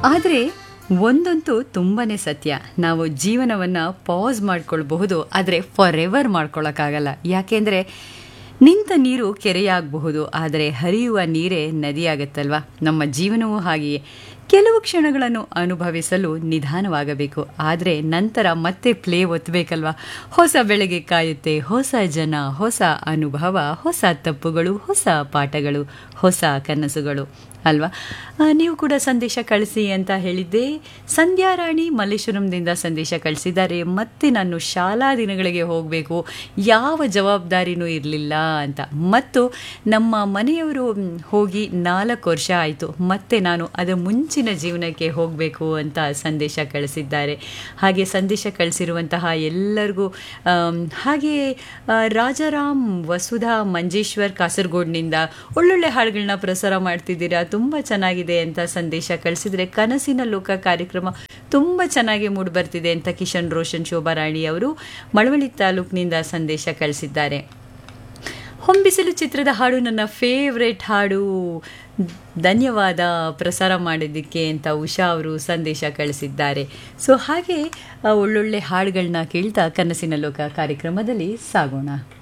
ಆದರೆ ಒಂದಂತೂ ತುಂಬಾ ಸತ್ಯ ನಾವು ಜೀವನವನ್ನು ಪಾಸ್ ಮಾಡ್ಕೊಳ್ಬಹುದು ಆದರೆ ಫಾರ್ ಎವರ್ ಮಾಡ್ಕೊಳ್ಳೋಕ್ಕಾಗಲ್ಲ ಯಾಕೆಂದರೆ ನಿಂತ ನೀರು ಕೆರೆಯಾಗಬಹುದು ಆದರೆ ಹರಿಯುವ ನೀರೇ ನದಿಯಾಗತ್ತಲ್ವಾ ನಮ್ಮ ಜೀವನವೂ ಹಾಗೆಯೇ ಕೆಲವು ಕ್ಷಣಗಳನ್ನು ಅನುಭವಿಸಲು ನಿಧಾನವಾಗಬೇಕು ಆದರೆ ನಂತರ ಮತ್ತೆ ಪ್ಲೇ ಒತ್ತಬೇಕಲ್ವಾ ಹೊಸ ಬೆಳಗ್ಗೆ ಕಾಯುತ್ತೆ ಹೊಸ ಜನ ಹೊಸ ಅನುಭವ ಹೊಸ ತಪ್ಪುಗಳು ಹೊಸ ಪಾಠಗಳು ಹೊಸ ಕನಸುಗಳು ಅಲ್ವಾ ಆ, ನೀವು ಕೂಡ ಸಂದೇಶ ಕಳಿಸಿ ಅಂತ ಹೇಳಿದ್ದೆ ಸಂಧ್ಯಾ ರಾಣಿ ಮಲ್ಲೇಶ್ವರಂದಿಂದ ಸಂದೇಶ ಕಳಿಸಿದ್ದಾರೆ ಮತ್ತೆ ನಾನು ಶಾಲಾ ದಿನಗಳಿಗೆ ಹೋಗಬೇಕು ಯಾವ ಜವಾಬ್ದಾರಿನೂ ಇರಲಿಲ್ಲ ಅಂತ ಮತ್ತು ನಮ್ಮ ಮನೆಯವರು ಮ್, ಹೋಗಿ ನಾಲ್ಕು ವರ್ಷ ಆಯಿತು ಮತ್ತೆ ನಾನು ಅದರ ಮುಂಚಿನ ಜೀವನಕ್ಕೆ ಹೋಗಬೇಕು ಅಂತ ಸಂದೇಶ ಕಳಿಸಿದ್ದಾರೆ ಹಾಗೆ ಸಂದೇಶ ಕಳಿಸಿರುವಂತಹ ಎಲ್ಲರಿಗೂ ಆಮ್, ಹಾಗೆ ಆ, ರಾಜಾರಾಮ್ ವಸುಧಾ ಮಂಜೇಶ್ವರ್ ಕಾಸರಗೋಡ್ನಿಂದ ಒಳ್ಳೊಳ್ಳೆ ಹಾಡುಗಳನ್ನ ಪ್ರಸಾರ ಮಾಡ್ತಿದ್ದೀರಾ ತುಂಬ ಚೆನ್ನಾಗಿದೆ ಅಂತ ಸಂದೇಶ ಕಳಿಸಿದ್ರೆ ಕನಸಿನ ಲೋಕ ಕಾರ್ಯಕ್ರಮ ತುಂಬ ಚೆನ್ನಾಗಿ ಮೂಡಿ ಬರ್ತಿದೆ ಅಂತ ಕಿಶನ್ ರೋಷನ್ ಶೋಭಾ ರಾಣಿ ಅವರು ಮಳವಳ್ಳಿ ತಾಲೂಕಿನಿಂದ ಸಂದೇಶ ಕಳಿಸಿದ್ದಾರೆ ಹೊಂಬಿಸಲು ಚಿತ್ರದ ಹಾಡು ನನ್ನ ಫೇವ್ರೆಟ್ ಹಾಡು ಧನ್ಯವಾದ ಪ್ರಸಾರ ಮಾಡಿದ್ದಕ್ಕೆ ಅಂತ ಉಷಾ ಅವರು ಸಂದೇಶ ಕಳಿಸಿದ್ದಾರೆ ಸೊ ಹಾಗೆ ಆ, ಒಳ್ಳೊಳ್ಳೆ ಹಾಡುಗಳನ್ನ ಕೇಳ್ತಾ ಕನಸಿನ ಲೋಕ ಕಾರ್ಯಕ್ರಮದಲ್ಲಿ ಸಾಗೋಣ